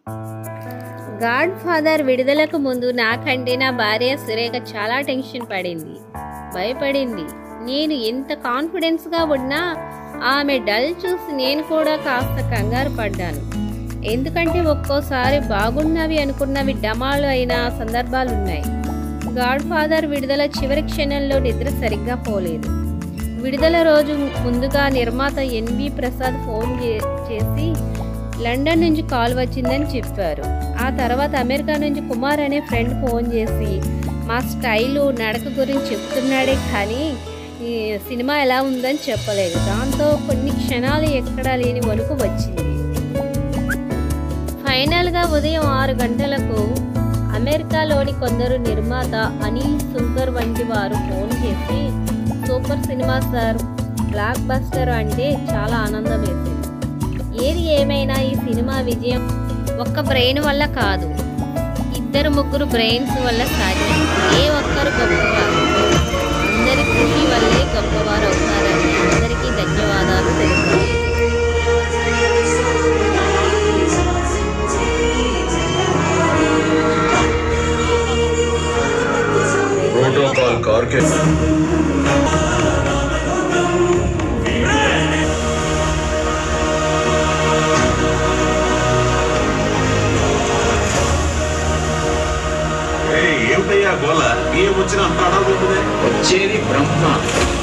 God father విడుదలకు ముందు నాకంటే నా భార్య సురేఖ చాలా టెన్షన్ పడింది భయపడింది నేను ఎంత కాన్ఫిడెన్స్గా ఉన్నా ఆమె డల్ చూసి నేను కూడా కాస్త కంగారు పడ్డాను ఎందుకంటే ఒక్కోసారి బాగున్నవి అనుకున్నవి డమాలు అయిన సందర్భాలు ఉన్నాయి గాడ్ ఫాదర్ విడుదల చివరి క్షణంలో నిద్ర సరిగ్గా పోలేదు విడుదల రోజు ముందుగా నిర్మాత ఎన్వి ప్రసాద్ ఫోన్ చే- చేసి లండన్ నుంచి కాల్ వచ్చిందని చెప్పారు ఆ తర్వాత అమెరికా నుంచి కుమార్ అనే ఫ్రెండ్ ఫోన్ చేసి మా స్టైలు నడక గురించి చెప్తున్నాడే కానీ ఈ సినిమా ఎలా ఉందని చెప్పలేదు దాంతో కొన్ని క్షణాలు ఎక్కడా లేని వణుకు వచ్చింది ఫైనల్గా ఉదయం ఆరు గంటలకు అమెరికాలోని కొందరు నిర్మాత అనిల్ సుంకర్ వంటి వారు ఫోన్ చేసి super cinema sir blockbuster అంటే చాలా ఆనందం వేసింది ఏది ఏమైనా ఈ సినిమా విజయం ఒక్క బ్రెయిన్ వల్ల కాదు ఇద్దరు ముగ్గురు బ్రెయిన్స్ వల్ల సాధ్యం ఏ ఒక్కరు గొప్పవారు అందరి కృషి వల్లే గొప్పవారు అవుతారని అందరికీ ధన్యవాదాలు తెలుపుతాను ప్రోటోకాల్ కార్కే ఏమిటయ్యా గోల ఏం వచ్చినా అంత అడగబోతుంది వచ్చేది బ్రహ్మ